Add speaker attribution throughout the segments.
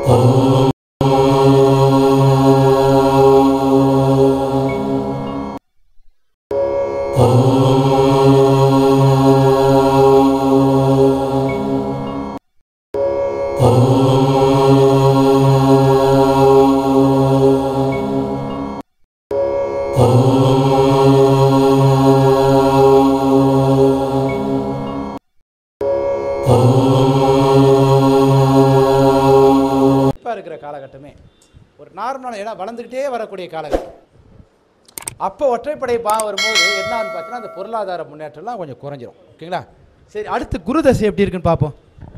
Speaker 1: இப்போ இருக்கிற காலகட்டமே ஒரு நார்மலான ஏன்னா வளர்ந்துக்கிட்டே வரக்கூடிய காலகட்டம் அப்போ ஒற்றைப்படை பாவம் வரும்போது என்னன்னு பார்த்தீங்கன்னா அந்த பொருளாதார முன்னேற்றம்லாம் கொஞ்சம் குறைஞ்சிரும் ஓகேங்களா சரி அடுத்து குரு தசை எப்படி இருக்குன்னு பார்ப்போம்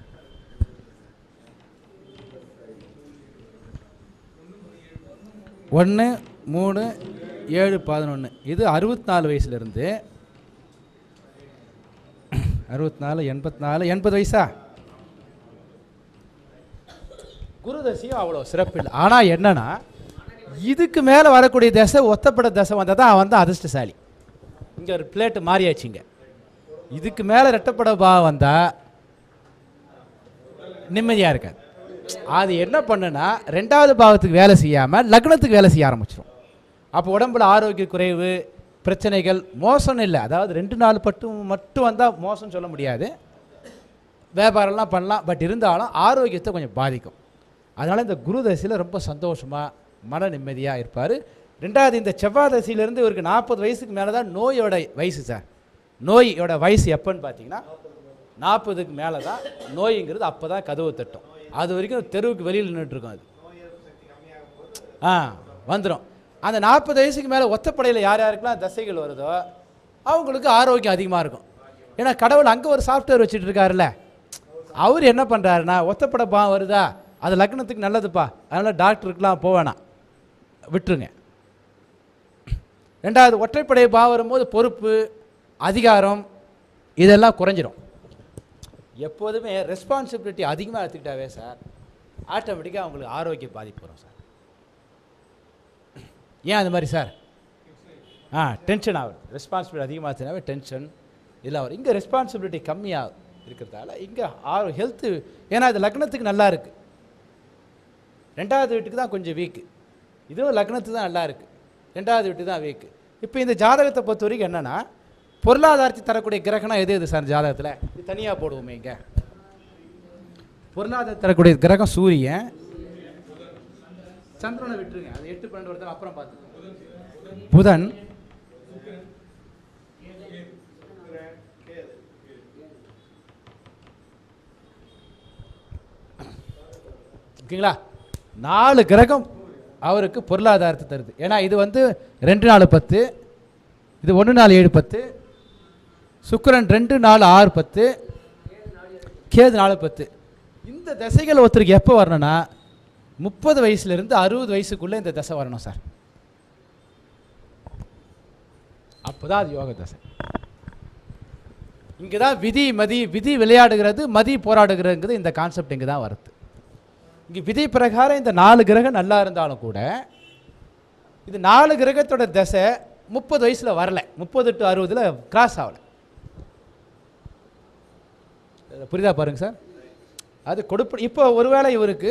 Speaker 1: ஒன்று மூணு ஏழு பதினொன்று இது அறுபத்தி நாலு வயசுலேருந்து அறுபத்தி நாலு எண்பத்தி நாலு எண்பது வயசா குருதசையும் அவ்வளோ சிறப்பு இல்லை ஆனால் என்னன்னா இதுக்கு மேலே வரக்கூடிய தசை ஒத்தப்பட தசை வந்தால் தான் அவன் வந்து அதிர்ஷ்டசாலி இங்கே ஒரு பிளேட்டு மாறியாச்சுங்க இதுக்கு மேலே ரெட்டப்பட பாவம் வந்தால் நிம்மதியாக இருக்காது அது என்ன பண்ணுனா ரெண்டாவது பாவத்துக்கு வேலை செய்யாமல் லக்னத்துக்கு வேலை செய்ய ஆரம்பிச்சிடும் அப்போ உடம்புல ஆரோக்கிய குறைவு பிரச்சனைகள் மோசம் இல்லை அதாவது ரெண்டு நாள் பட்டு மட்டும் வந்தால் மோசம் சொல்ல முடியாது வியாபாரம்லாம் பண்ணலாம் பட் இருந்தாலும் ஆரோக்கியத்தை கொஞ்சம் பாதிக்கும் அதனால் இந்த குரு தசையில் ரொம்ப சந்தோஷமாக மன நிம்மதியாக இருப்பார் ரெண்டாவது இந்த செவ்வாய் தசையிலேருந்து இவருக்கு நாற்பது வயசுக்கு மேலே தான் நோயோட வயசு சார் நோயோட வயசு எப்போன்னு பார்த்தீங்கன்னா நாற்பதுக்கு மேலே தான் நோய்ங்கிறது அப்போ தான் கதவு தட்டும் அது வரைக்கும் தெருவுக்கு வெளியில் நின்றுட்டுருக்கும் அது ஆ வந்துடும் அந்த நாற்பது வயசுக்கு மேலே ஒத்தப்படையில் யார் யாருக்கெல்லாம் தசைகள் வருதோ அவங்களுக்கு ஆரோக்கியம் அதிகமாக இருக்கும் ஏன்னா கடவுள் அங்கே ஒரு சாஃப்ட்வேர் வச்சுட்டு இருக்காருல்ல அவர் என்ன பண்ணுறாருன்னா ஒத்தப்படை பாவம் வருதா அது லக்னத்துக்கு நல்லதுப்பா அதனால் டாக்டருக்குலாம் போக வேணாம் விட்டுருங்க ரெண்டாவது ஒற்றைப்படை பாவம் வரும்போது பொறுப்பு அதிகாரம் இதெல்லாம் குறைஞ்சிரும் எப்போதுமே ரெஸ்பான்சிபிலிட்டி அதிகமாக எடுத்துக்கிட்டாவே சார் ஆட்டோமேட்டிக்காக அவங்களுக்கு ஆரோக்கிய பாதிப்பு வரும் சார் ஏன் அது மாதிரி சார் ஆ டென்ஷன் ஆகுது ரெஸ்பான்சிபிலிட்டி அதிகமாக இருந்துச்சுனாவே டென்ஷன் இதெல்லாம் வரும் இங்கே ரெஸ்பான்சிபிலிட்டி கம்மியாக இருக்கிறதால இங்கே ஆரோ ஹெல்த்து ஏன்னா இது லக்னத்துக்கு நல்லா இருக்குது ரெண்டாவது வீட்டுக்கு தான் கொஞ்சம் வீக்கு இதுவும் லக்னத்துக்கு தான் நல்லா இருக்குது ரெண்டாவது வீட்டுக்கு தான் வீக்கு இப்போ இந்த ஜாதகத்தை பொறுத்த வரைக்கும் என்னென்னா பொருளாதாரத்தை தரக்கூடிய கிரகணம் எது எது சார் ஜாதகத்தில் இது தனியாக போடுவோமே இங்கே பொருளாதாரம் தரக்கூடிய கிரகம் சூரியன் சந்திரனை விட்டுருங்க அது எட்டு பன்னெண்டு வருடம் அப்புறம் பார்த்து புதன் ஓகேங்களா நாலு கிரகம் அவருக்கு பொருளாதாரத்தை தருது ஏன்னா இது வந்து ரெண்டு நாலு பத்து இது ஒன்று நாலு ஏழு பத்து சுக்கிரன் ரெண்டு நாலு ஆறு பத்து கேது நாலு பத்து இந்த தசைகள் ஒருத்தருக்கு எப்போ வரணும்னா முப்பது வயசுலேருந்து அறுபது வயசுக்குள்ளே இந்த தசை வரணும் சார் அப்போ தான் அது யோக தசை இங்கே தான் விதி மதி விதி விளையாடுகிறது மதி போராடுகிறதுங்கிறது இந்த கான்செப்ட் இங்கே தான் வருது இங்கே விதி பிரகாரம் இந்த நாலு கிரகம் நல்லா இருந்தாலும் கூட இது நாலு கிரகத்தோட தசை முப்பது வயசில் வரல முப்பது டு அறுபதில் கிராஸ் ஆகலை புரியுதா பாருங்க சார் அது கொடுப்பு இப்போ ஒருவேளை இவருக்கு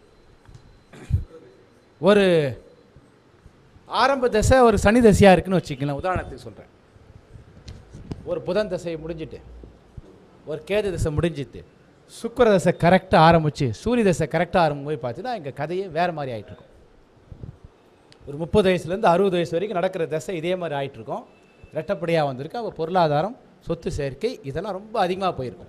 Speaker 1: ஒரு ஆரம்ப தசை ஒரு சனி தசையாக இருக்குன்னு வச்சுக்கலாம் உதாரணத்துக்கு சொல்கிறேன் ஒரு புதன் தசை முடிஞ்சிட்டு ஒரு கேது தசை முடிஞ்சிட்டு சுக்கிர தசை கரெக்டாக ஆரம்பிச்சு சூரிய தசை கரெக்டாக ஆரம்பிக்கும் போய் பார்த்தீங்கன்னா எங்கள் கதையே வேறு மாதிரி ஆயிட்டு இருக்கும் ஒரு முப்பது வயசுலேருந்து அறுபது வயசு வரைக்கும் நடக்கிற தசை இதே மாதிரி ஆயிட்டு இருக்கும் ரெட்டப்படியாக வந்திருக்கு அப்போ பொருளாதாரம் சொத்து சேர்க்கை இதெல்லாம் ரொம்ப அதிகமாக போயிருக்கும்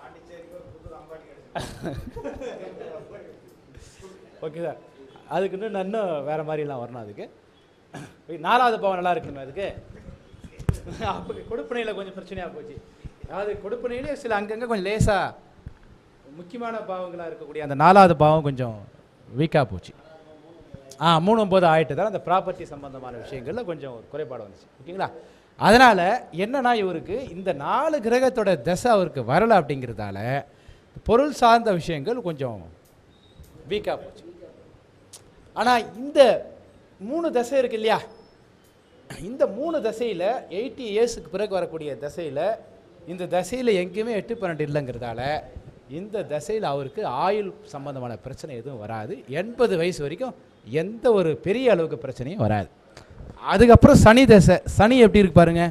Speaker 1: ஓகே சார் அதுக்கு இன்னும் நான் இன்னும் வேறு மாதிரிலாம் வரணும் அதுக்கு நாலாவது பாவம் நல்லா இருக்குமே அதுக்கு அப்போ கொடுப்பனையில் கொஞ்சம் பிரச்சனையாக போச்சு அதாவது கொடுப்பனையிலே சில அங்கங்கே கொஞ்சம் லேசாக முக்கியமான பாவங்களாக இருக்கக்கூடிய அந்த நாலாவது பாவம் கொஞ்சம் வீக்காக போச்சு ஆ மூணு ஒம்பது ஆயிட்டதால் அந்த ப்ராப்பர்ட்டி சம்பந்தமான விஷயங்களில் கொஞ்சம் ஒரு குறைபாடு வந்துச்சு ஓகேங்களா அதனால் என்னன்னா இவருக்கு இந்த நாலு கிரகத்தோட தசை அவருக்கு வரலை அப்படிங்கிறதால பொருள் சார்ந்த விஷயங்கள் கொஞ்சம் வீக்காக போச்சு ஆனால் இந்த மூணு தசை இருக்கு இல்லையா இந்த மூணு தசையில் எயிட்டி இயர்ஸுக்கு பிறகு வரக்கூடிய தசையில் இந்த தசையில் எங்கேயுமே எட்டு பன்னெண்டு இல்லைங்கிறதால இந்த தசையில் அவருக்கு ஆயுள் சம்பந்தமான பிரச்சனை எதுவும் வராது எண்பது வயசு வரைக்கும் எந்த ஒரு பெரிய அளவுக்கு பிரச்சனையும் வராது அதுக்கப்புறம் சனி தசை சனி எப்படி இருக்கு பாருங்க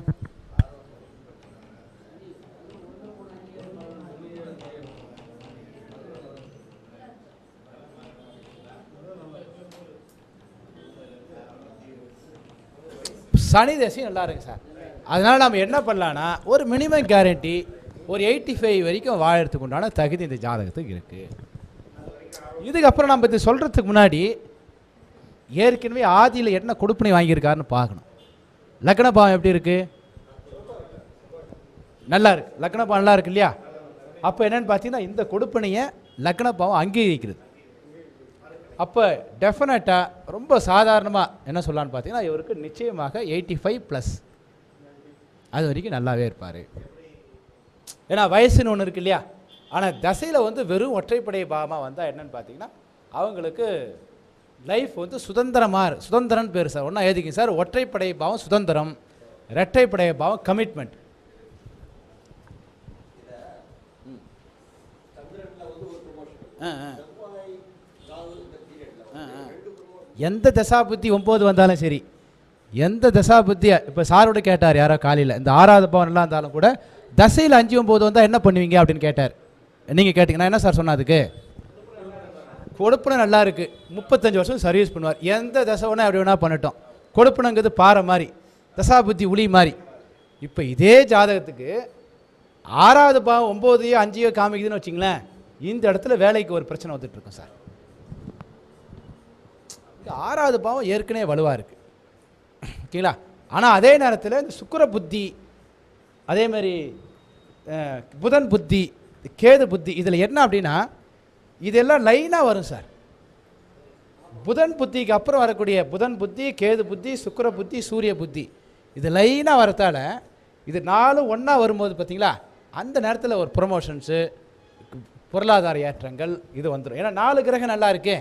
Speaker 1: சனி தசை நல்லா இருக்கு சார் அதனால நம்ம என்ன பண்ணலான்னா ஒரு மினிமம் கேரண்டி ஒரு எயிட்டி ஃபைவ் வரைக்கும் வாழறதுக்கு உண்டான தகுதி இந்த ஜாதகத்துக்கு இருக்கு இதுக்கப்புறம் நம்ம இது சொல்றதுக்கு முன்னாடி ஏற்கனவே ஆதியில் என்ன கொடுப்பினை வாங்கியிருக்காருன்னு பார்க்கணும் லக்ன பாவம் எப்படி இருக்கு நல்லா இருக்கு லக்ன பாவம் நல்லா இருக்கு இல்லையா அப்போ என்னன்னு பார்த்தீங்கன்னா இந்த கொடுப்பினையை லக்ன பாவம் அங்கீகரிக்கிறது அப்போ டெஃபினட்டாக ரொம்ப சாதாரணமாக என்ன சொல்லலான்னு பார்த்தீங்கன்னா இவருக்கு நிச்சயமாக எயிட்டி ஃபைவ் ப்ளஸ் அது வரைக்கும் நல்லாவே இருப்பார் ஏன்னா வயசுன்னு ஒன்று இருக்கு இல்லையா ஆனால் தசையில் வந்து வெறும் ஒற்றைப்படை பாவமாக வந்தால் என்னன்னு பார்த்தீங்கன்னா அவங்களுக்கு லைஃப் வந்து சுதந்திரமாக இரு- சுதந்திரம்னு பேர் சார் ஒன்றா எழுதிக்கிங்க சார் ஒற்றைப்படை பாவம் சுதந்திரம் இரட்டைப்படை பாவம் கமிட்மெண்ட் ஆ ஆ ஆ, ஆ. எந்த தசாபுத்தி ஒம்பது வந்தாலும் சரி எந்த தசாபுத்தி இப்போ சாரோட கேட்டார் யாரோ காலையில் இந்த ஆறாவது பவன் எல்லாம் இருந்தாலும் கூட தசையில் அஞ்சு ஒம்பது வந்தால் என்ன பண்ணுவீங்க அப்படின்னு கேட்டார் நீங்கள் கேட்டிங்க நான் என்ன சார் சொன்னேன் அதுக்கு கொடுப்பனை நல்லா இருக்கு முப்பத்தஞ்சு வருஷம் சர்வீஸ் பண்ணுவார் எந்த தசை வேணா எப்படி வேணா பண்ணட்டும் கொடுப்பனங்கிறது பாறை மாதிரி தசாபுத்தி உளி மாதிரி இப்போ இதே ஜாதகத்துக்கு ஆறாவது பாவம் ஒம்போதையோ அஞ்சையோ காமிக்குதுன்னு வச்சிங்களேன் இந்த இடத்துல வேலைக்கு ஒரு பிரச்சனை வந்துட்டு இருக்கும் சார் இந்த ஆறாவது பாவம் ஏற்கனவே வலுவாக இருக்குது ஓகேங்களா ஆனால் அதே நேரத்தில் இந்த சுக்கிர புத்தி அதே மாதிரி அஹ், புதன் புத்தி கேது புத்தி இதில் என்ன அப்படின்னா இதெல்லாம் லைனாக வரும் சார் புதன் புத்திக்கு அப்புறம் வரக்கூடிய புதன் புத்தி கேது புத்தி சுக்கிர புத்தி சூரிய புத்தி இது லைனாக வரத்தால இது நாலும் ஒன்றா வரும்போது பார்த்தீங்களா அந்த நேரத்தில் ஒரு ப்ரொமோஷன்ஸு பொருளாதார ஏற்றங்கள் இது வந்துடும் ஏன்னா நாலு கிரகம் நல்லா இருக்கே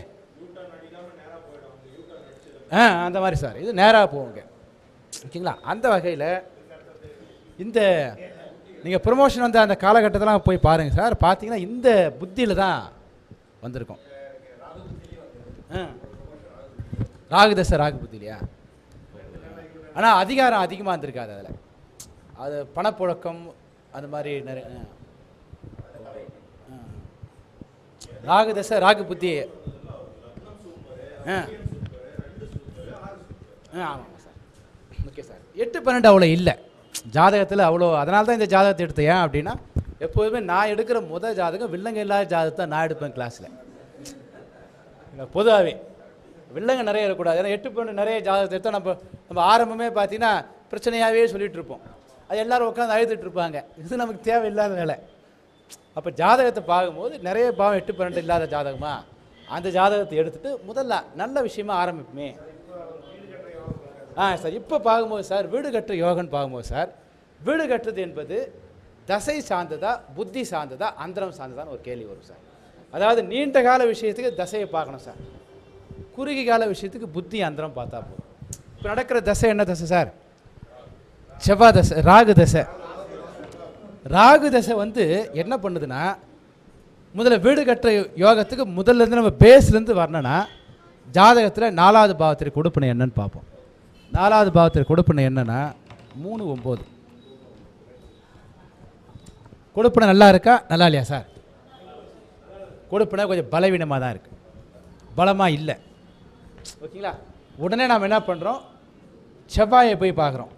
Speaker 1: ஆ அந்த மாதிரி சார் இது நேராக போகுங்க ஓகேங்களா அந்த வகையில் இந்த நீங்கள் ப்ரொமோஷன் வந்த அந்த காலகட்டத்தெல்லாம் போய் பாருங்கள் சார் பார்த்தீங்கன்னா இந்த புத்தியில் தான் வந்திருக்கும் ஆ ராகு தசை ராகு புத்தி இல்லையா ஆனால் அதிகாரம் அதிகமாக இருந்திருக்காது அதில் அது பணப்புழக்கம் அந்த மாதிரி நிறைய ஆ. ஆ. ராகு தசை ராகு புத்தி ஆ ஆ ஆமாம் சார் ஓகே சார் எட்டு பன்னெண்டு அவ்வளோ இல்லை ஜாதகத்தில் அவ்வளோ அதனால தான் இந்த ஜாதகத்தை எடுத்தேன் ஏன் அப்படின்னா எப்போதுமே நான் எடுக்கிற முத ஜாதகம் வில்லங்க இல்லாத ஜாதகத்தை நான் எடுப்பேன் கிளாஸில் பொதுவாகவே வில்லங்க நிறைய இருக்கக்கூடாது ஏன்னா எட்டு பன்னெண்டு நிறைய ஜாதகத்தை எடுத்தால் நம்ம நம்ம ஆரம்பமே பார்த்தீங்கன்னா பிரச்சனையாகவே சொல்லிட்டு இருப்போம் அது எல்லாரும் உட்காந்து அழுதுட்டு இருப்பாங்க இது நமக்கு தேவையில்லாத வேலை அப்போ ஜாதகத்தை பார்க்கும்போது நிறைய பாவம் எட்டு பன்னெண்டு இல்லாத ஜாதகமா அந்த ஜாதகத்தை எடுத்துட்டு முதல்ல நல்ல விஷயமா ஆரம்பிப்போமே ஆ சார் இப்போ பார்க்கும்போது சார் வீடு கட்டுற யோகன்னு பார்க்கும்போது சார் வீடு கட்டுறது என்பது தசை சார்ந்ததா புத்தி சார்ந்ததா அந்தரம் சார்ந்ததான்னு ஒரு கேள்வி வரும் சார் அதாவது நீண்ட கால விஷயத்துக்கு தசையை பார்க்கணும் சார் குறுகிய கால விஷயத்துக்கு புத்தி அந்தரம் பார்த்தா போதும் இப்போ நடக்கிற தசை என்ன தசை சார் செவ்வாய் தசை ராகு தசை ராகு தசை வந்து என்ன பண்ணுதுன்னா முதல்ல வீடு கட்டுற யோகத்துக்கு முதல்ல இருந்து நம்ம பேஸ்லேருந்து வரணும்னா ஜாதகத்தில் நாலாவது பாவத்திற்கு கொடுப்பினை என்னன்னு பார்ப்போம் நாலாவது பாவத்திற்கு கொடுப்பினை என்னன்னா மூணு ஒம்பது கொடுப்பினை நல்லா இருக்கா நல்லா இல்லையா சார் கொடுப்பினை கொஞ்சம் பலவீனமாக தான் இருக்கு பலமாக இல்லை ஓகேங்களா உடனே நாம் என்ன பண்ணுறோம் செவ்வாயை போய் பார்க்குறோம்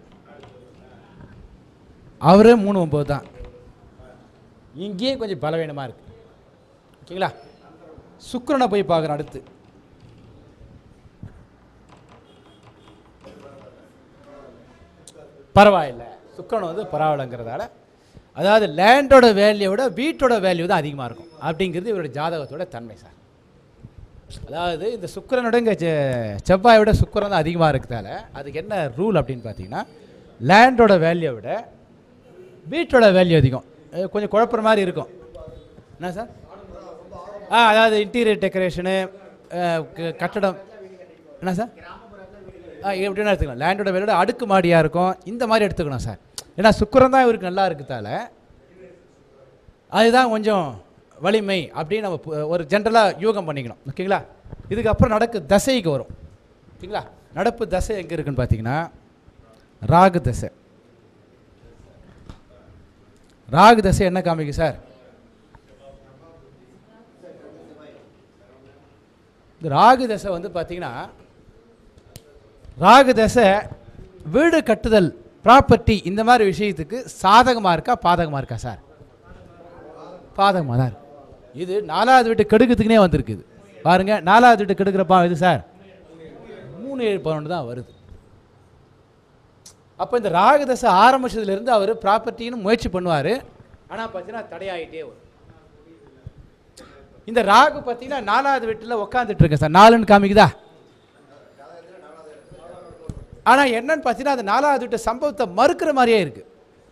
Speaker 1: அவரே மூணு ஒம்பது தான் இங்கேயும் கொஞ்சம் பலவீனமாக இருக்கு ஓகேங்களா சுக்கிரனை போய் பார்க்குறோம் அடுத்து பரவாயில்ல சுக்கிரன் வந்து பரவாயில்லைங்கிறதால அதாவது லேண்டோட வேல்யூ விட வீட்டோட வேல்யூ தான் அதிகமாக இருக்கும் அப்படிங்கிறது இவரோட ஜாதகத்தோட தன்மை சார் அதாவது இந்த சுக்கிரனோட இங்கே செவ்வாயை விட சுக்கிரன் தான் அதிகமாக இருக்கிறதால அதுக்கு என்ன ரூல் அப்படின்னு பார்த்தீங்கன்னா லேண்டோட வேல்யூ விட வீட்டோட வேல்யூ அதிகம் அஹ் கொஞ்சம் குழப்புற மாதிரி இருக்கும் என்ன சார் ஆ அதாவது இன்டீரியர் டெக்கரேஷனு கட்டடம் என்ன சார் ஆ எப்படின்னா எடுத்துக்கலாம் லேண்டோட வேலையோட அடுக்கு மாடியாக இருக்கும் இந்த மாதிரி எடுத்துக்கணும் சார் ஏன்னா சுக்கிரன் தான் இவருக்கு நல்லா இருக்குதால அதுதான் கொஞ்சம் வலிமை அப்படின்னு நம்ம பு- ஒரு ஜென்ரலாக யூகம் பண்ணிக்கணும் ஓகேங்களா இதுக்கப்புறம் நடக்கு தசைக்கு வரும் ஓகேங்களா நடப்பு தசை எங்கே இருக்குன்னு பார்த்தீங்கன்னா ராகு தசை ராகு தசை என்ன காமிக்கும் சார் இந்த ராகு தசை வந்து பார்த்தீங்கன்னா ராகு தசை வீடு கட்டுதல் ப்ராப்பர்ட்டி இந்த மாதிரி விஷயத்துக்கு சாதகமாக இருக்கா பாதகமாக இருக்கா சார் பாதகமாக தான் இருக்கு இது நாலாவது வீட்டு கெடுக்கிறதுக்குனே வந்திருக்குது பாருங்க நாலாவது வீட்டு கெடுக்கிறப்பா இது சார் மூணு ஏழு பவுண்டு தான் வருது அப்போ இந்த ராகு தசை ஆரம்பிச்சதுலேருந்து அவர் ப்ராப்பர்ட்டின்னு முயற்சி பண்ணுவார் ஆனால் பார்த்தீங்கன்னா தடையாயிட்டே வரும் இந்த ராகு பார்த்தீங்கன்னா நாலாவது வீட்டில் உட்காந்துட்டு இருக்கேன் சார் நாலுன்னு காமிக்குதா ஆனால் என்னன்னு பார்த்தீங்கன்னா அந்த நாலாவது வீட்டு சம்பவத்தை மறுக்கிற மாதிரியே இருக்கு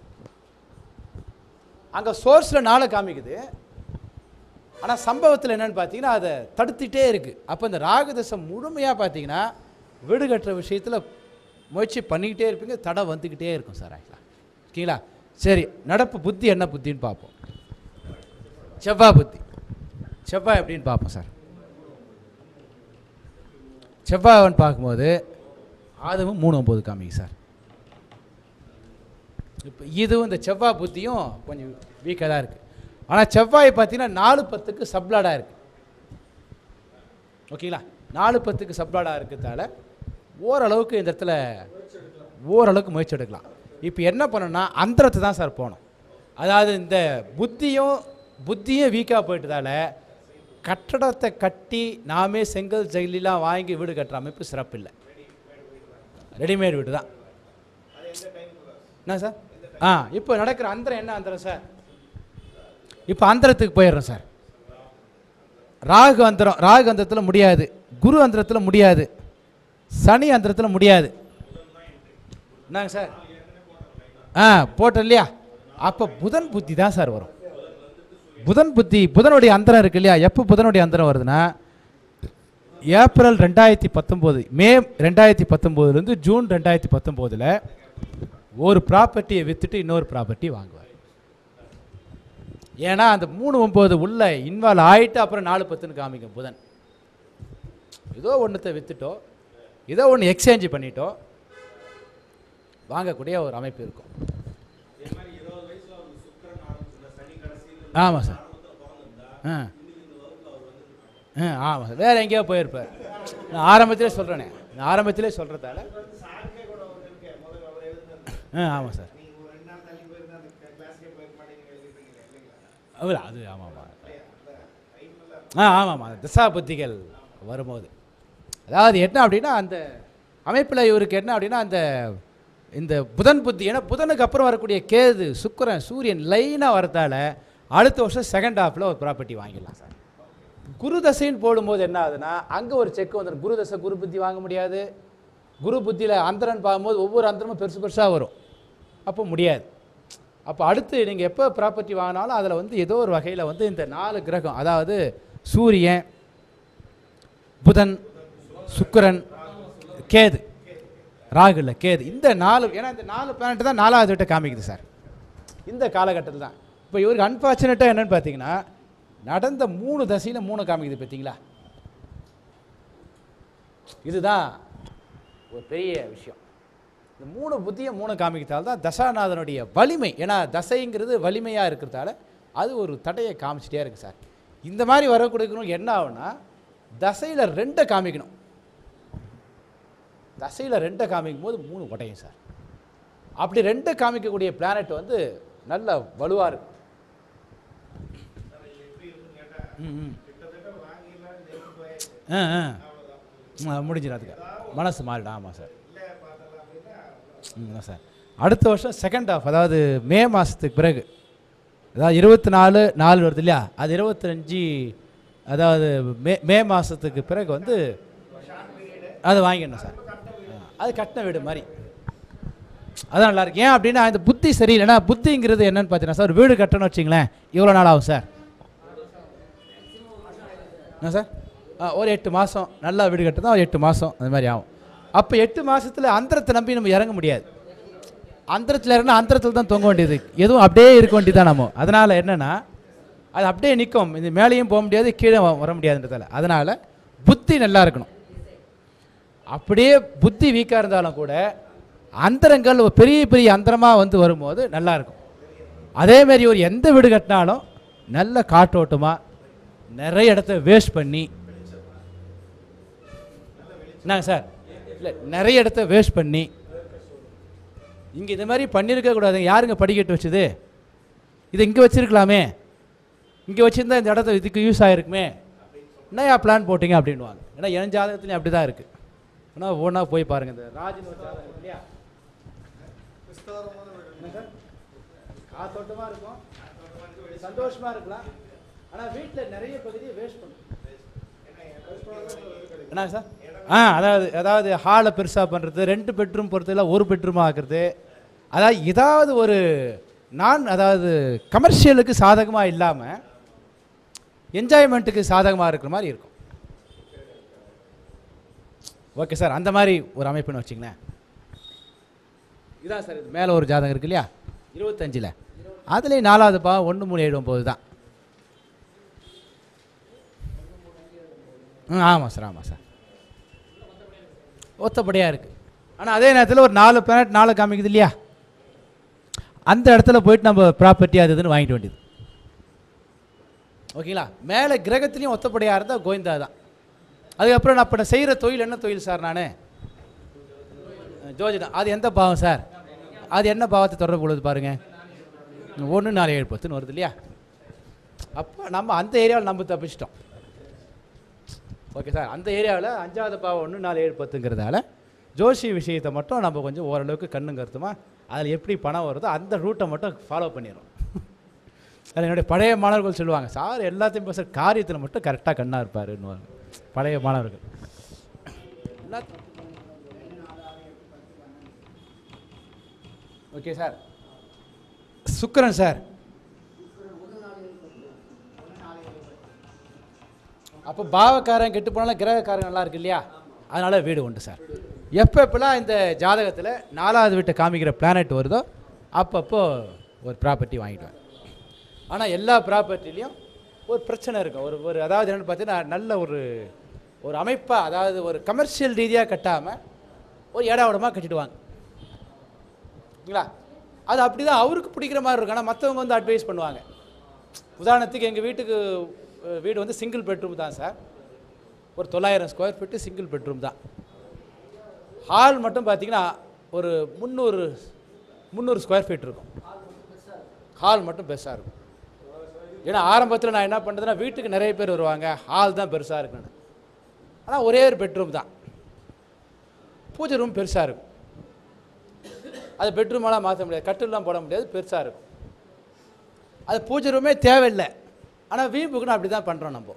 Speaker 1: அங்கே சோர்ஸில் நாளை காமிக்குது ஆனால் சம்பவத்தில் என்னன்னு பார்த்தீங்கன்னா அதை தடுத்துட்டே இருக்கு அப்போ இந்த ராகுதசை முழுமையாக பார்த்தீங்கன்னா வீடு கட்டுற விஷயத்தில் முயற்சி பண்ணிக்கிட்டே இருப்பீங்க தடை வந்துக்கிட்டே இருக்கும் சார் ஆக்சுவலாக ஓகேங்களா சரி நடப்பு புத்தி என்ன புத்தின்னு பார்ப்போம் செவ்வாய் புத்தி செவ்வாய் எப்படின்னு பார்ப்போம் சார் செவ்வாய்ன்னு பார்க்கும்போது அதுவும் மூணு ஒம்பது காமிங்க சார் இப்போ இதுவும் இந்த செவ்வாய் புத்தியும் கொஞ்சம் வீக்காக தான் இருக்குது ஆனால் செவ்வாய் பார்த்தீங்கன்னா நாலு பத்துக்கு சப்ளாடாக இருக்குது ஓகேங்களா நாலு பத்துக்கு சப்ளாடாக இருக்கிறதால ஓரளவுக்கு இந்த இடத்துல ஓரளவுக்கு முயற்சி எடுக்கலாம் இப்போ என்ன பண்ணணும்னா அந்தரத்தை தான் சார் போகணும் அதாவது இந்த புத்தியும் புத்தியும் வீக்காக போயிட்டதால கட்டடத்தை கட்டி நாமே செங்கல் ஜெயிலாம் வாங்கி வீடு கட்டுற அமைப்பு சிறப்பு இல்லை ரெடிமேட் வீடு தான் என்ன சார் ஆ இப்போ நடக்கிற அந்தரம் என்ன அந்தரம் சார் இப்போ அந்தரத்துக்கு போயிடுறோம் சார் ராகு அந்தரம் ராகு அந்தரத்தில் முடியாது குரு அந்தரத்தில் முடியாது சனி அந்தரத்தில் முடியாது என்னங்க சார் ஆ போட்டோம் இல்லையா அப்போ புதன் புத்தி தான் சார் வரும் புதன் புத்தி புதனுடைய அந்தரம் இருக்கு இல்லையா எப்போ புதனுடைய அந்தரம் வருதுன்னா ஏப்ரல் ரெண்டாயிரத்தி பத்தொம்போது மே ரெண்டாயிரத்தி பத்தொம்போதுலேருந்து ஜூன் ரெண்டாயிரத்தி பத்தொம்போதில் ஒரு ப்ராப்பர்ட்டியை விற்றுட்டு இன்னொரு ப்ராப்பர்ட்டி வாங்குவார் ஏன்னா அந்த மூணு ஒம்பது உள்ள இன்வால்வ் ஆயிட்டு அப்புறம் நாலு பத்துன்னு காமிக்கும் புதன் ஏதோ ஒன்றத்தை விற்றுட்டோ ஏதோ ஒன்று எக்ஸ்சேஞ்ச் பண்ணிட்டோ வாங்கக்கூடிய ஒரு அமைப்பு இருக்கும் ஆமாம் சார் ஆ ஆ ஆமாம் சார் வேறு எங்கேயோ போயிருப்பார் நான் ஆரம்பத்திலே சொல்கிறேனே நான் ஆரம்பத்திலே சொல்கிறதால ஆ ஆமாம் சார் அவர் அது ஆமாம் ஆமாம் ஆ ஆமாம் ஆமாம் திசா புத்திகள் வரும்போது அதாவது என்ன அப்படின்னா அந்த அமைப்பில் இவருக்கு என்ன அப்படின்னா அந்த இந்த புதன் புத்தி ஏன்னா புதனுக்கு அப்புறம் வரக்கூடிய கேது சுக்கிரன் சூரியன் லைனாக வரதால அடுத்த வருஷம் செகண்ட் ஹாஃபில் ஒரு ப்ராப்பர்ட்டி வாங்கிடலாம் சார் குரு தசைன்னு போடும்போது என்ன ஆகுதுன்னா அங்கே ஒரு செக் வந்துடும் குரு தசை குரு புத்தி வாங்க முடியாது குரு புத்தியில் அந்தரன் பார்க்கும்போது ஒவ்வொரு அந்தரமும் பெருசு பெருசாக வரும் அப்போ முடியாது அப்போ அடுத்து நீங்கள் எப்போ ப்ராப்பர்ட்டி வாங்கினாலும் அதில் வந்து ஏதோ ஒரு வகையில் வந்து இந்த நாலு கிரகம் அதாவது சூரியன் புதன் சுக்கிரன் கேது ராகு இல்லை கேது இந்த நாலு ஏன்னா இந்த நாலு பிளானட் தான் நாலாவது விட்ட காமிக்குது சார் இந்த காலகட்டத்தில் தான் இப்போ இவருக்கு அன்ஃபார்ச்சுனேட்டாக என்னன்னு பார்த்தீங்கன்னா நடந்த மூணு தசையில் மூணு காமிக்குது பார்த்தீங்களா இதுதான் ஒரு பெரிய விஷயம் இந்த மூணு புத்தியை மூணு காமிக்கிறதால தான் தசாநாதனுடைய வலிமை ஏன்னா தசைங்கிறது வலிமையாக இருக்கிறதால அது ஒரு தடையை காமிச்சிட்டே இருக்கு சார் இந்த மாதிரி வரக்கூடியவங்களுக்கு என்ன ஆகும்னா தசையில் ரெண்டை காமிக்கணும் தசையில் ரெண்டை காமிக்கும் போது மூணு உடையும் சார் அப்படி ரெண்டை காமிக்கக்கூடிய பிளானட் வந்து நல்ல வலுவாக இருக்கும் ம் ம் ஆ ஆ ஆ, முடிஞ்சிடும் அதுக்கு மனசு மாறிடும் ஆமாம் சார் ம் ஆ, சார் அடுத்த வருஷம் செகண்ட் ஹாஃப் அதாவது மே மாதத்துக்கு பிறகு அதாவது இருபத்தி நாலு நாலு வருது இல்லையா அது இருபத்தஞ்சி அதாவது மே மே மாதத்துக்கு பிறகு வந்து அது வாங்கிடணும் சார் ஆ, அது கட்டின வீடு மாதிரி அதான் நல்லா இருக்கு ஏன் அப்படின்னா இந்த புத்தி சரியில்லைன்னா புத்திங்கிறது என்னன்னு பார்த்தீங்கன்னா சார் வீடு கட்டணும்னு வச்சிங்களேன் இவ்வளோ நாள் ஆகும் சார் என்ன சார் ஆ, ஒரு எட்டு மாதம் நல்லா வீடு கட்டுதான் ஒரு எட்டு மாதம் அந்த மாதிரி ஆகும் அப்போ எட்டு மாதத்தில் அந்தரத்தை நம்பி நம்ம இறங்க முடியாது அந்தரத்தில் இறங்கினா அந்தரத்தில் தான் தொங்க வேண்டியது எதுவும் அப்படியே இருக்க வேண்டியதுதான் நம்ம அதனால் என்னென்னா அது அப்படியே நிற்கும் இது மேலேயும் போக முடியாது கீழே வ- வர முடியாதுன்றதால அதனால் புத்தி நல்லா இருக்கணும் அப்படியே புத்தி வீக்காக இருந்தாலும் கூட அந்தரங்கள் ஒரு பெரிய பெரிய அந்தரமாக வந்து வரும்போது நல்லா இருக்கும் அதே மாதிரி ஒரு எந்த வீடு கட்டினாலும் நல்ல காற்றோட்டமாக நிறைய இடத்த வேஸ்ட் பண்ணி என்னங்க சார் இல்லை நிறைய இடத்த வேஸ்ட் பண்ணி இங்கே இது மாதிரி பண்ணியிருக்க கூடாது யாருங்க படிக்கட்டு வச்சது இதை இங்கே வச்சிருக்கலாமே இங்கே வச்சிருந்தா இந்த இடத்த இதுக்கு யூஸ் ஆகிருக்குமே என்னையா பிளான் போட்டீங்க அப்படின்வாங்க ஏன்னா என் ஜாதகத்துலையும் அப்படி தான் இருக்குது ஆனால் ஒவ்வொன்றா போய் பாருங்கள் இந்த ராஜின் ஒரு ஜாதகம் இருக்கு இல்லையா என்ன சார்? காத்தோட்டமா இருக்கும் சந்தோஷமா இருக்கலாம் ஆனா வீட்ல நிறைய பகுதியை வேஸ்ட் பண்ணும் என்ன சார் ஆ அதாவது அதாவது ஹாலை பெருசா பண்றது ரெண்டு பெட்ரூம் பொறுத்தல ஒரு பெட்ரூம் ஆக்குறது அதாவது ஏதாவது ஒரு நான் அதாவது கமர்ஷியலுக்கு சாதகமா இல்லாம என்ஜாய்மெண்ட்டுக்கு சாதகமா இருக்கிற மாதிரி இருக்கும் ஓகே சார் அந்த மாதிரி ஒரு அமைப்புன்னு வச்சுங்களேன் இதான் சார் இது மேலே ஒரு ஜாதகம் இருக்கு இல்லையா இருபத்தஞ்சில் அதுலேயும் நாலாவது பாவம் ஒன்று மூணு ஏழு ஒம்பது தான் ம் ஆமாம் சார் ஆமாம் சார் ஒத்தப்படியாக இருக்குது ஆனால் அதே நேரத்தில் ஒரு நாலு பிளானட் நாலு காமிக்குது இல்லையா அந்த இடத்துல போயிட்டு நம்ம ப்ராப்பர்ட்டி அது இதுன்னு வாங்கிட்டு வேண்டியது ஓகேங்களா மேலே கிரகத்துலேயும் ஒத்தப்படியாக இருந்தால் கோவிந்தா தான் அதுக்கப்புறம் நான் இப்போ நான் செய்கிற தொழில் என்ன தொழில் சார் நான் ஜோதிடம் அது எந்த பாவம் சார் அது என்ன பாவத்தை தொடர்பு கொள்ளுது பாருங்க ஒன்று நாலு ஏழு பத்துன்னு வருது இல்லையா அப்போ நம்ம அந்த ஏரியாவில் நம்ம தப்பிச்சிட்டோம் ஓகே சார் அந்த ஏரியாவில் அஞ்சாவது பாவம் ஒன்று நாலு ஏழு பத்துங்கிறதால ஜோஷி விஷயத்தை மட்டும் நம்ம கொஞ்சம் ஓரளவுக்கு கண்ணும் கருத்துமா அதில் எப்படி பணம் வருதோ அந்த ரூட்டை மட்டும் ஃபாலோ பண்ணிடுறோம் அது என்னுடைய பழைய மாணவர்கள் சொல்லுவாங்க சார் எல்லாத்தையும் பேச காரியத்தில் மட்டும் கரெக்டாக கண்ணாக இருப்பாருன்னு பழைய மாணவர்கள் எல்லா ஓகே சார் சுக்கிரன் சார் அப்போ பாவக்காரன் கெட்டு போனாலும் கிரகக்காரன் நல்லா இருக்கு இல்லையா அதனால வீடு உண்டு சார் எப்போ எப்போலாம் இந்த ஜாதகத்தில் நாலாவது வீட்டை காமிக்கிற பிளானட் வருதோ அப்பப்போ ஒரு ப்ராப்பர்ட்டி வாங்கிடுவேன் ஆனால் எல்லா ப்ராப்பர்ட்டிலையும் ஒரு பிரச்சனை இருக்கும் ஒரு ஒரு அதாவது என்னென்னு பார்த்தீங்கன்னா நல்ல ஒரு ஒரு அமைப்பாக அதாவது ஒரு கமர்ஷியல் ரீதியாக கட்டாமல் ஒரு இட உடமாக கட்டிடுவாங்க சரிங்களா அது அப்படி தான் அவருக்கு பிடிக்கிற மாதிரி இருக்கும் ஆனால் மற்றவங்க வந்து அட்வைஸ் பண்ணுவாங்க உதாரணத்துக்கு எங்கள் வீட்டுக்கு அஹ், வீடு வந்து சிங்கிள் பெட்ரூம் தான் சார் ஒரு தொள்ளாயிரம் ஸ்கொயர் ஃபீட்டு சிங்கிள் பெட்ரூம் தான் ஹால் மட்டும் பார்த்தீங்கன்னா ஒரு முந்நூறு முந்நூறு ஸ்கொயர் ஃபீட் இருக்கும் ஹால் மட்டும் பெருசாக இருக்கும் ஏன்னா ஆரம்பத்தில் நான் என்ன பண்ணுறதுன்னா வீட்டுக்கு நிறைய பேர் வருவாங்க ஹால் தான் பெருசாக இருக்குன்னு ஆனால் ஒரே ஒரு பெட்ரூம் தான் பூஜை ரூம் பெருசாக இருக்கும் அது பெட்ரூமெல்லாம் மாற்ற முடியாது கட்டில்லாம் போட முடியாது பெருசாக இருக்கும் அது பூஜை ரூமே தேவையில்லை ஆனால் வீம்புக்குன்னு அப்படி தான் பண்ணுறோம் நம்ம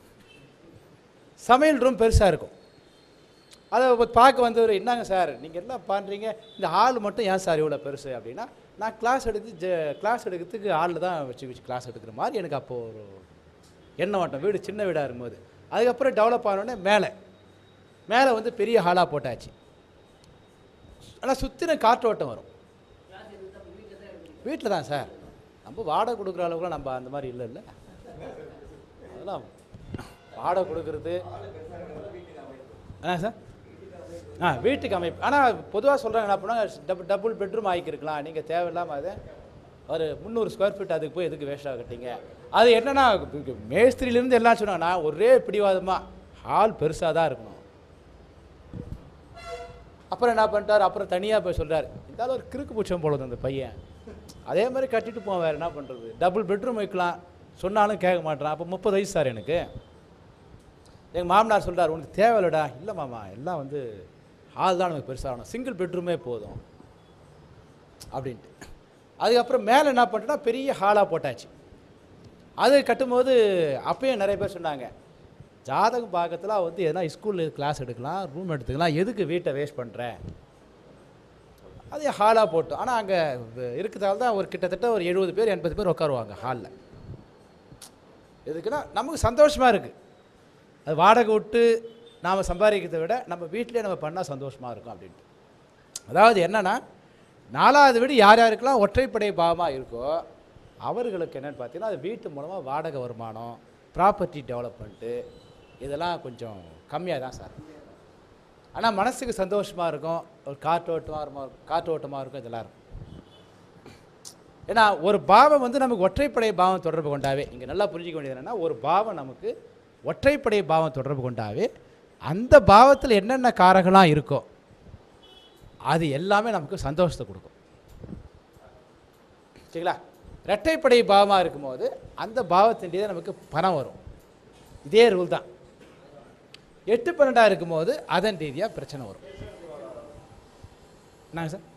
Speaker 1: சமையல் ரூம் பெருசாக இருக்கும் அதை ஒரு பார்க்க வந்தவர் என்னங்க சார் நீங்கள் எல்லாம் பண்ணுறீங்க இந்த ஹால் மட்டும் ஏன் சார் இவ்வளோ பெருசு அப்படின்னா நான் கிளாஸ் எடுத்து ஜ கிளாஸ் எடுக்கிறதுக்கு ஹாலில் தான் வச்சு வச்சு கிளாஸ் எடுக்கிற மாதிரி எனக்கு அப்போது ஒரு எண்ணம் மாட்டோம் வீடு சின்ன வீடாக இருக்கும்போது அதுக்கப்புறம் டெவலப் ஆனோடனே மேலே மேலே வந்து பெரிய ஹாலாக போட்டாச்சு ஆனால் சுற்றின காற்றோட்டம் வரும் வீட்டில் தான் சார் நம்ம வாடகை கொடுக்குற அளவுக்குலாம் நம்ம அந்த மாதிரி இல்லை இல்லை அதெல்லாம் வாடகை கொடுக்குறது ஆ சார் ஆ வீட்டுக்கு அமைப்பு ஆனால் பொதுவாக சொல்கிறாங்க என்ன பண்ணால் டபுள் டபுள் பெட்ரூம் ஆகிக்கிருக்கலாம் நீங்கள் தேவையில்லாமல் அதை ஒரு முந்நூறு ஸ்கொயர் ஃபீட் அதுக்கு போய் எதுக்கு வேஸ்ட்டாக கட்டிங்க அது என்னன்னா மேஸ்திரியிலேருந்து எல்லாம் சொன்னாங்க நான் ஒரே பிடிவாதமாக ஹால் பெருசாக தான் இருக்கணும் அப்புறம் என்ன பண்ணிட்டார் அப்புறம் தனியாக போய் சொல்கிறார் இருந்தாலும் ஒரு கிறுக்கு பூச்சம் போலது அந்த பையன் அதே மாதிரி கட்டிட்டு போவோம் வேறு என்ன பண்ணுறது டபுள் பெட்ரூம் வைக்கலாம் சொன்னாலும் கேட்க மாட்டேறான் அப்போ முப்பது வயசு சார் எனக்கு எங்கள் மாமனார் சொல்றார் உனக்கு தேவையில்லடா இல்லை மாமா எல்லாம் வந்து ஹால் தான் நமக்கு பெருசாகணும் சிங்கிள் பெட்ரூமே போதும் அப்படின்ட்டு அதுக்கப்புறம் மேலே என்ன பண்ணிட்டோன்னா பெரிய ஹாலாக போட்டாச்சு அது கட்டும்போது அப்பயும் நிறைய பேர் சொன்னாங்க ஜாதகம் பார்க்கறதுல வந்து எதனா ஸ்கூலில் கிளாஸ் எடுக்கலாம் ரூம் எடுத்துக்கலாம் எதுக்கு வீட்டை வேஸ்ட் பண்ணுற அது ஹாலாக போட்டோம் ஆனால் அங்கே இருக்கிறதால தான் ஒரு கிட்டத்தட்ட ஒரு எழுபது பேர் எண்பது பேர் உட்காருவாங்க ஹாலில் எதுக்குன்னா நமக்கு சந்தோஷமாக இருக்குது அது வாடகை விட்டு நாம் சம்பாதிக்கிறதை விட நம்ம வீட்டிலே நம்ம பண்ணால் சந்தோஷமாக இருக்கும் அப்படின்ட்டு அதாவது என்னன்னா நாலாவது வீடு யார் யாருக்கெல்லாம் ஒற்றைப்படை பாவமாக இருக்கோ அவர்களுக்கு என்னென்னு பார்த்தீங்கன்னா அது வீட்டு மூலமாக வாடகை வருமானம் ப்ராப்பர்ட்டி டெவலப்மெண்ட்டு இதெல்லாம் கொஞ்சம் கம்மியாக தான் சார் ஆனால் மனசுக்கு சந்தோஷமாக இருக்கும் ஒரு காற்றோட்டமாக இருக்கும் காற்றோட்டமாக இருக்கும் இதெல்லாம் இருக்கும் ஏன்னா ஒரு பாவம் வந்து நமக்கு ஒற்றைப்படை பாவம் தொடர்பு கொண்டாவே இங்கே நல்லா புரிஞ்சிக்க வேண்டியது என்னென்னா ஒரு பாவம் நமக்கு ஒற்றைப்படை பாவம் தொடர்பு கொண்டாவே அந்த பாவத்தில் என்னென்ன காரகலாம் இருக்கோ அது எல்லாமே நமக்கு சந்தோஷத்தை கொடுக்கும் சரிங்களா இரட்டைப்படை பாவமாக இருக்கும்போது அந்த பாவத்தின் நமக்கு பணம் வரும் இதே ரூல் தான் எட்டு பன்னெண்டாக இருக்கும்போது அதன் ரீதியாக பிரச்சனை வரும் என்னங்க சார்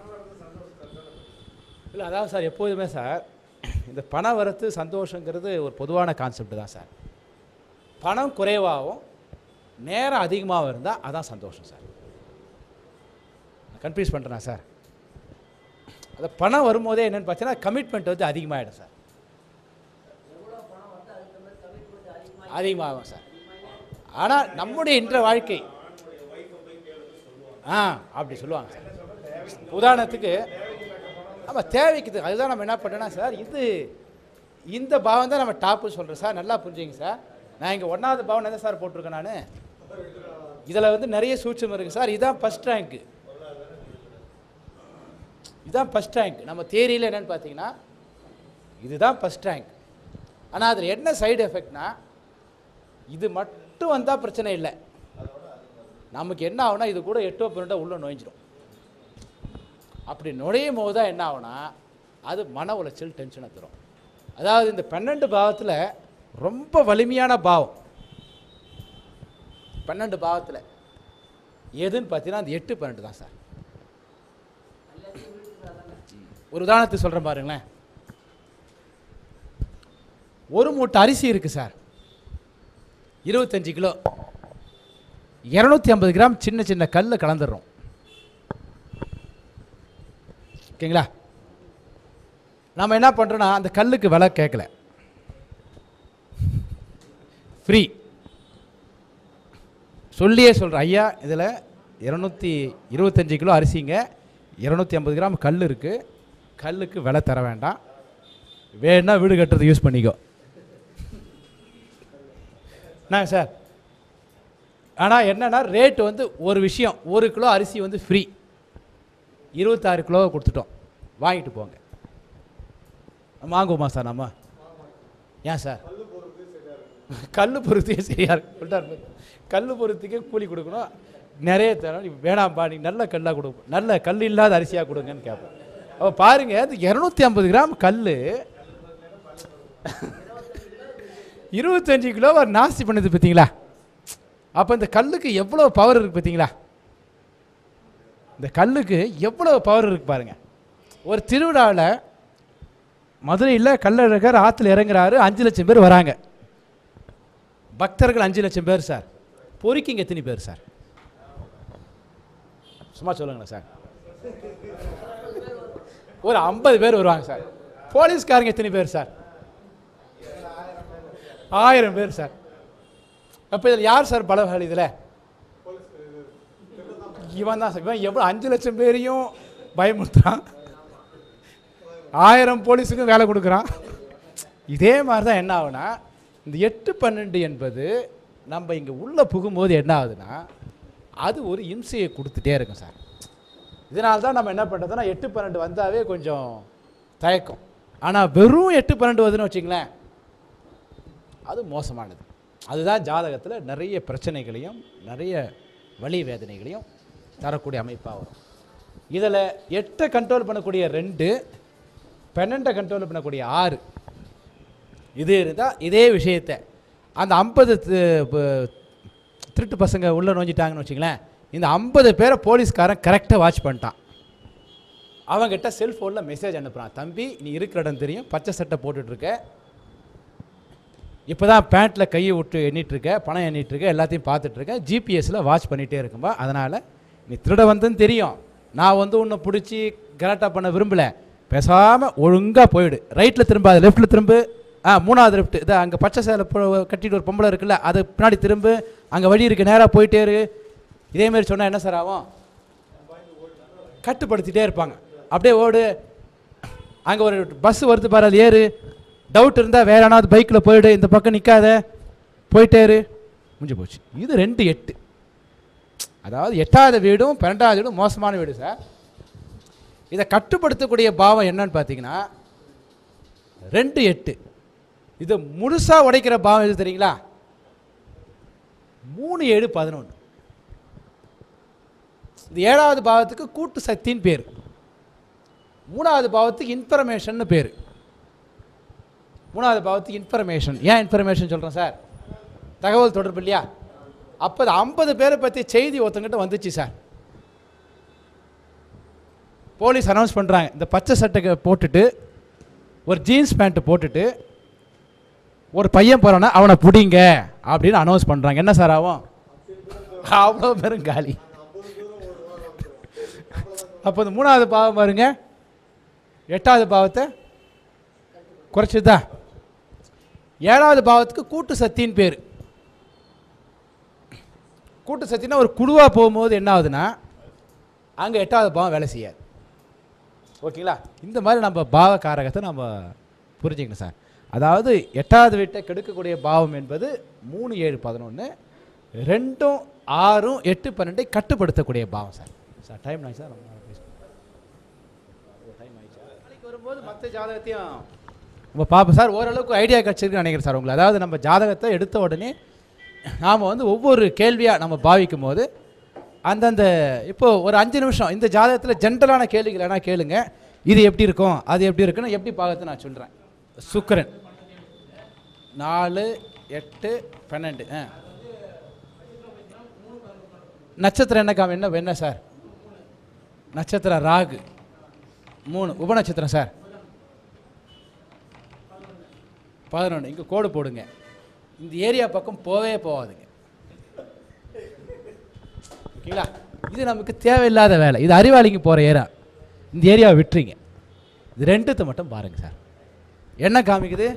Speaker 1: இல்லை அதாவது சார் எப்போதுமே சார் இந்த பண வரத்து சந்தோஷங்கிறது ஒரு பொதுவான கான்செப்ட் தான் சார் பணம் குறைவாகவும் நேரம் அதிகமாகவும் இருந்தால் அதான் சந்தோஷம் சார் கன்ஃபியூஸ் பண்ணுறேனா சார் அந்த பணம் வரும்போதே என்னென்னு பார்த்தீங்கன்னா கமிட்மெண்ட் வந்து அதிகமாகிடும் சார் அதிகமாகும் சார் ஆனால் நம்முடைய இன்ற வாழ்க்கை ஆ அப்படி சொல்லுவாங்க சார் உதாரணத்துக்கு ஆமாம் தேவைக்குது அதுதான் நம்ம என்ன பண்ணுறோன்னா சார் இது இந்த பாவம் தான் நம்ம டாப்பு சொல்கிறோம் சார் நல்லா புரிஞ்சுங்க சார் நான் இங்கே ஒன்றாவது பாவம் எந்த சார் போட்டிருக்கேன் நான் இதில் வந்து நிறைய சூட்சம் இருக்குது சார் இதுதான் ஃபஸ்ட் ரேங்க்கு இதுதான் ஃபஸ்ட் ரேங்க் நம்ம தேரியில் என்னென்னு பார்த்தீங்கன்னா இதுதான் ஃபஸ்ட் ரேங்க் ஆனால் அதில் என்ன சைடு எஃபெக்ட்னா இது மட்டும் வந்தால் பிரச்சனை இல்லை நமக்கு என்ன ஆகுனா இது கூட எட்டோ பன்னெண்டோ உள்ளே நுழைஞ்சிரும் அப்படி நுழையும் போது தான் என்ன ஆகுனா அது மன உளைச்சல் டென்ஷனை தரும் அதாவது இந்த பன்னெண்டு பாவத்தில் ரொம்ப வலிமையான பாவம் பன்னெண்டு பாவத்தில் எதுன்னு பார்த்தீங்கன்னா அந்த எட்டு பன்னெண்டு தான் சார் ஒரு உதாரணத்துக்கு சொல்கிறேன் பாருங்களேன் ஒரு மூட்டை அரிசி இருக்குது சார் இருபத்தஞ்சி கிலோ இரநூத்தி ஐம்பது கிராம் சின்ன சின்ன கல் கலந்துடுறோம் ஓகேங்களா நம்ம என்ன பண்ணுறோன்னா அந்த கல்லுக்கு விலை கேட்கல ஃப்ரீ சொல்லியே சொல்கிறேன் ஐயா இதில் இரநூத்தி இருபத்தஞ்சி கிலோ அரிசிங்க இரநூத்தி ஐம்பது கிராம் கல் இருக்குது கல்லுக்கு விலை தர வேண்டாம் வேணா வீடு கட்டுறது யூஸ் பண்ணிக்கோ என்ன சார் ஆனால் என்னென்னா ரேட்டு வந்து ஒரு விஷயம் ஒரு கிலோ அரிசி வந்து ஃப்ரீ இருபத்தாறு கிலோவை கொடுத்துட்டோம் வாங்கிட்டு போங்க வாங்குவோமா சார் நம்ம ஏன் சார் கல் பொறுத்தே சரியா இருக்கு சொல்லிட்டார் பாரு. கல் பொறுத்துக்கே கூலி கொடுக்கணும் நிறைய தரோம் நீ வேணாம்பா நீ நல்ல கல்லாக கொடுப்போம் நல்ல கல் இல்லாத அரிசியாக கொடுங்கன்னு கேட்போம் அப்போ பாருங்க அது இரநூத்தி ஐம்பது கிராம் கல் இருபத்தஞ்சு கிலோவை நாஸ்தி பண்ணுது பார்த்தீங்களா அப்போ இந்த கல்லுக்கு எவ்வளோ பவர் இருக்குது பார்த்தீங்களா இந்த கல்லுக்கு எவ்வளோ பவர் இருக்கு பாருங்க ஒரு திருவிழாவில் மதுரையில் கல்லழகர் ஆற்றுல இறங்குறாரு அஞ்சு லட்சம் பேர் வராங்க பக்தர்கள் அஞ்சு லட்சம் பேர் சார் பொறிக்கிங்க எத்தனை பேர் சார் சும்மா சொல்லுங்களேன் சார் ஒரு ஐம்பது பேர் வருவாங்க சார் போலீஸ்காரங்க எத்தனை பேர் சார் ஆயிரம் பேர் சார் அப்போ இதில் யார் சார் பலவாளி இதில் இவன் தான் சார் இவன் எவ்வளோ அஞ்சு லட்சம் பேரையும் பயமுறுத்துறான் ஆயிரம் போலீஸுக்கும் வேலை கொடுக்குறான் இதே மாதிரி தான் என்ன ஆகுனா இந்த எட்டு பன்னெண்டு என்பது நம்ம இங்கே உள்ளே புகும்போது என்ன ஆகுதுன்னா அது ஒரு இம்சையை கொடுத்துட்டே இருக்கும் சார் இதனால தான் நம்ம என்ன பண்ணுறதுன்னா எட்டு பன்னெண்டு வந்தாவே கொஞ்சம் தயக்கம் ஆனால் வெறும் எட்டு பன்னெண்டு வருதுன்னு வச்சிங்களேன் அது மோசமானது அதுதான் ஜாதகத்தில் நிறைய பிரச்சனைகளையும் நிறைய வலி வேதனைகளையும் தரக்கூடிய அமைப்பாக வரும் இதில் எட்டை கண்ட்ரோல் பண்ணக்கூடிய ரெண்டு பன்னெண்டை கண்ட்ரோல் பண்ணக்கூடிய ஆறு இது இருந்தால் இதே விஷயத்தை அந்த ஐம்பது திருட்டு பசங்க உள்ளே நுழைஞ்சிட்டாங்கன்னு வச்சுங்களேன் இந்த ஐம்பது பேரை போலீஸ்காரன் கரெக்டாக வாட்ச் பண்ணிட்டான் அவங்ககிட்ட செல்ஃபோனில் மெசேஜ் அனுப்புகிறான் தம்பி நீ இருக்கிற இடம் தெரியும் பச்சை சட்டை போட்டுட்ருக்க இப்போ தான் பேண்ட்டில் கையை விட்டு எண்ணிட்டுருக்க பணம் எண்ணிட்டுருக்க எல்லாத்தையும் பார்த்துட்ருக்க ஜிபிஎஸ்சில் வாட்ச் பண்ணிகிட்டே இருக்கும்பா அதனால் நீ திருட வந்தேன்னு தெரியும் நான் வந்து உன்னை பிடிச்சி கலாட்டா பண்ண விரும்பலை பேசாமல் ஒழுங்காக போயிடு ரைட்டில் திரும்ப அது லெஃப்ட்டில் திரும்பு ஆ மூணாவது லெஃப்ட் இது அங்கே பச்சை சேலை போ- கட்டிட்டு ஒரு பொம்பளை இருக்குல்ல அது பின்னாடி திரும்பு அங்கே வழி இருக்கு நேராக போயிட்டே இரு இதேமாரி சொன்னால் என்ன சார் ஆகும் கட்டுப்படுத்திட்டே இருப்பாங்க அப்படியே ஓடு அங்கே ஒரு பஸ் வருது பாரு அது ஏறு டவுட் இருந்தால் வேற யாராவது பைக்கில் போயிடு இந்த பக்கம் நிற்காத போயிட்டே இரு முடிஞ்சு போச்சு இது ரெண்டு எட்டு அதாவது எட்டாவது வீடும் பன்னெண்டாவது வீடும் மோசமான வீடு சார் இதை கட்டுப்படுத்தக்கூடிய பாவம் என்னன்னு பார்த்தீங்கன்னா ரெண்டு எட்டு இதை முழுசாக உடைக்கிற பாவம் எது தெரியுங்களா மூணு ஏழு பதினொன்று இது ஏழாவது பாவத்துக்கு கூட்டு சக்தின்னு பேர் மூணாவது பாவத்துக்கு இன்ஃபர்மேஷன் பேர் மூணாவது பாவத்துக்கு இன்ஃபர்மேஷன் ஏன் இன்ஃபர்மேஷன் சொல்கிறேன் சார் தகவல் தொடர்பு இல்லையா அப்போ ஐம்பது பேரை பற்றி செய்தி ஒருத்தங்கிட்ட வந்துச்சு சார் போலீஸ் அனௌன்ஸ் பண்ணுறாங்க இந்த பச்சை சட்டை போட்டுட்டு ஒரு ஜீன்ஸ் பேண்ட்டு போட்டுட்டு ஒரு பையன் போகிறான்னா அவனை பிடிங்க அப்படின்னு அனௌன்ஸ் பண்ணுறாங்க என்ன சார் ஆகும் அவ்வளோ பேரும் காலி அப்போ இந்த மூணாவது பாவம் பாருங்க எட்டாவது பாவத்தை குறைச்சதா ஏழாவது பாவத்துக்கு கூட்டு சக்தின்னு பேர் கூட்டு சக்தினா ஒரு குழுவாக போகும்போது என்ன ஆகுதுன்னா அங்கே எட்டாவது பாவம் வேலை செய்யாது ஓகேங்களா இந்த மாதிரி நம்ம பாவ காரகத்தை நம்ம புரிஞ்சுக்கணும் சார் அதாவது எட்டாவது வீட்டை கெடுக்கக்கூடிய பாவம் என்பது மூணு ஏழு பதினொன்று ரெண்டும் ஆறும் எட்டு பன்னெண்டை கட்டுப்படுத்தக்கூடிய பாவம் சார் சார் டைம் ஆச்சு சார் நம்ம டைம் ஆயிடுச்சா நாளைக்கு வரும்போது மற்ற ஜாதகத்தையும் நம்ம பார்ப்போம் சார் ஓரளவுக்கு ஐடியா கிடச்சிருக்குன்னு நினைக்கிறேன் சார் உங்களுக்கு அதாவது நம்ம ஜாதகத்தை எடுத்த உடனே நாம் வந்து ஒவ்வொரு கேள்வியாக நம்ம பாவிக்கும் போது அந்தந்த இப்போ ஒரு அஞ்சு நிமிஷம் இந்த ஜாதகத்தில் ஜென்ரலான கேள்விகள் வேணால் கேளுங்க இது எப்படி இருக்கும் அது எப்படி இருக்குன்னு எப்படி பார்க்கறது நான் சொல்கிறேன் சுக்கிரன் நாலு எட்டு பன்னெண்டு ஆ நட்சத்திரம் என்ன காமி என்ன என்ன சார் நட்சத்திரம் ராகு மூணு உபநட்சத்திரம் சார் பதினொன்று இங்கே கோடு போடுங்க இந்த ஏரியா பக்கம் போவே போகாதுங்க ஓகேங்களா இது நமக்கு தேவையில்லாத வேலை இது அறிவாளிங்க போகிற ஏரியா இந்த ஏரியாவை விட்டுறீங்க இது ரெண்டுத்தை மட்டும் பாருங்கள் சார் என்ன காமிக்குது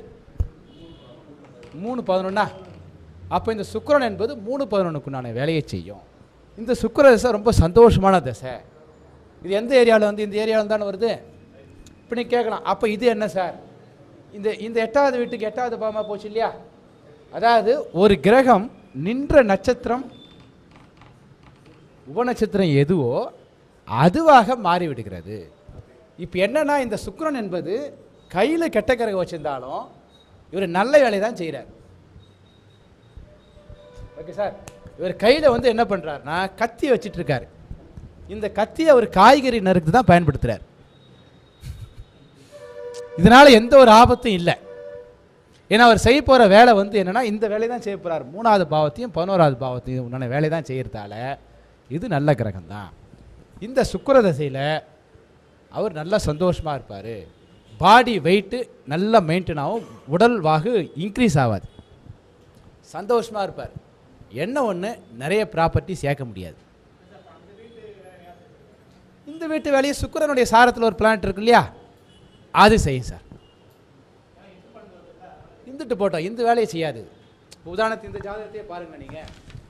Speaker 1: மூணு பதினொன்னா அப்போ இந்த சுக்கிரன் என்பது மூணு பதினொன்றுக்குண்டான வேலையை செய்யும் இந்த சுக்கிர தசை ரொம்ப சந்தோஷமான தசை இது எந்த ஏரியாவில் வந்து இந்த ஏரியாவில் தானே வருது இப்போ நீ கேட்கலாம் அப்போ இது என்ன சார் இந்த இந்த எட்டாவது வீட்டுக்கு எட்டாவது பாவமாக போச்சு இல்லையா அதாவது ஒரு கிரகம் நின்ற நட்சத்திரம் உபநட்சத்திரம் எதுவோ அதுவாக மாறிவிடுகிறது இப்போ என்னன்னா இந்த சுக்கிரன் என்பது கையில் கெட்ட கிரகம் வச்சிருந்தாலும் இவர் நல்ல வேலையை தான் செய்கிறார் ஓகே சார் இவர் கையில் வந்து என்ன பண்ணுறாருனா கத்தி வச்சிட்டு இருக்காரு இந்த கத்தியை அவர் காய்கறி நறுக்கு தான் பயன்படுத்துகிறார் இதனால் எந்த ஒரு ஆபத்தும் இல்லை ஏன்னா அவர் செய்ய போகிற வேலை வந்து என்னென்னா இந்த வேலையை தான் செய்ய போகிறார் மூணாவது பாவத்தையும் பதினோராவது பாவத்தையும் உண்டான வேலையை தான் செய்கிறதால இது நல்ல கிரகம் தான் இந்த சுக்கிர தசையில் அவர் நல்லா சந்தோஷமாக இருப்பார் பாடி வெயிட்டு நல்லா மெயின்டைன் ஆகும் உடல் வாகு இன்க்ரீஸ் ஆகாது சந்தோஷமாக இருப்பார் என்ன ஒன்று நிறைய ப்ராப்பர்ட்டி சேர்க்க முடியாது இந்த வீட்டு வேலையை சுக்கிரனுடைய சாரத்தில் ஒரு பிளான்ட் இருக்கு இல்லையா அது செய்யும் சார் இந்துட்டு போட்டோம் இந்த வேலையை செய்யாது உதாரணத்துக்கு இந்த ஜாதகத்தையே பாருங்க நீங்கள்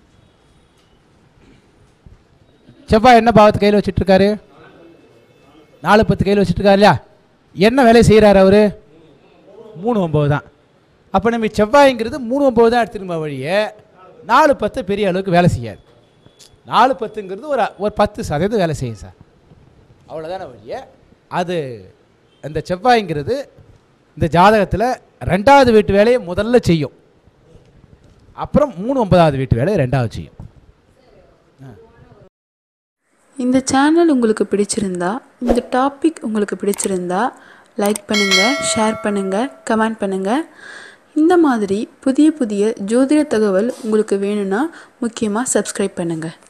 Speaker 1: செவ்வாய் என்ன பாவத்து கையில் வச்சுட்டு இருக்காரு நாலு பத்து கையில் வச்சுட்டு இருக்காரு இல்லையா என்ன வேலையை செய்கிறாரு அவர் மூணு ஒம்பது தான் அப்போ நம்ம செவ்வாய்ங்கிறது மூணு ஒம்பது தான் எடுத்துருமா வழியே நாலு பத்து பெரிய அளவுக்கு வேலை செய்யாது நாலு பத்துங்கிறது ஒரு ஒரு பத்து சதவீதம் வேலை செய்யும் சார் அவ்வளோதான வழிய அது அந்த செவ்வாய்ங்கிறது இந்த ஜாதகத்தில் ரெண்டாவது வீட்டு வேலையை முதல்ல செய்யும் அப்புறம் மூணு ஒன்பதாவது வீட்டு வேலையை ரெண்டாவது செய்யும்
Speaker 2: இந்த சேனல் உங்களுக்கு பிடிச்சிருந்தா இந்த டாபிக் உங்களுக்கு பிடிச்சிருந்தா லைக் பண்ணுங்கள் ஷேர் பண்ணுங்கள் கமெண்ட் பண்ணுங்கள் இந்த மாதிரி புதிய புதிய ஜோதிட தகவல் உங்களுக்கு வேணும்னா முக்கியமாக சப்ஸ்கிரைப் பண்ணுங்கள்